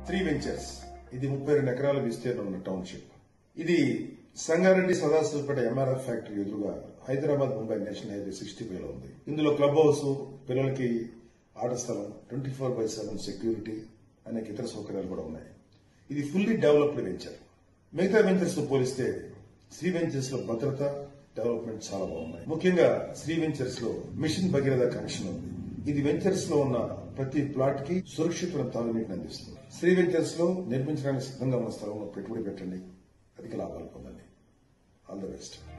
three ventures ఇది ముప్పై రెండు ఎకరాల విస్తీర్ణం ఉన్న టౌన్షిప్ ఇది సంగారెడ్డి సదాశివపేట ఎంఆర్ఎఫ్ ఫ్యాక్టరీ ఎదురుగా Hyderabad Mumbai national highway sixty five లో ఉంది ఇందులో క్లబ్ హౌస్ పిల్లలకి ఆట స్థలం twenty four by seven security అనేక ఇతర సౌకర్యాలు కూడా ఉన్నాయి ఇది ఫుల్లీ డెవలప్డ్ వెంచర్ మిగతా వెంచర్స్ తో పోలిస్తే శ్రీ వెంచర్స్ లో భద్రత డెవలప్మెంట్ చాలా బాగున్నాయి ముఖ్యంగా శ్రీ వెంచర్స్ లో మిషన్ భగీరథ కనెక్షన్ ఉంది ఇది వెంచర్స్ లో ఉన్న ప్రతి ప్లాట్ కి సురక్షితమైన తాగునీటిని అందిస్తుంది శ్రీ వెంచర్స్ లో నిర్మించడానికి సిద్ధంగా ఉన్న స్థలంలో పెట్టుబడి పెట్టండి అధిక లాభాలు పొందండి ఆల్ ద బెస్ట్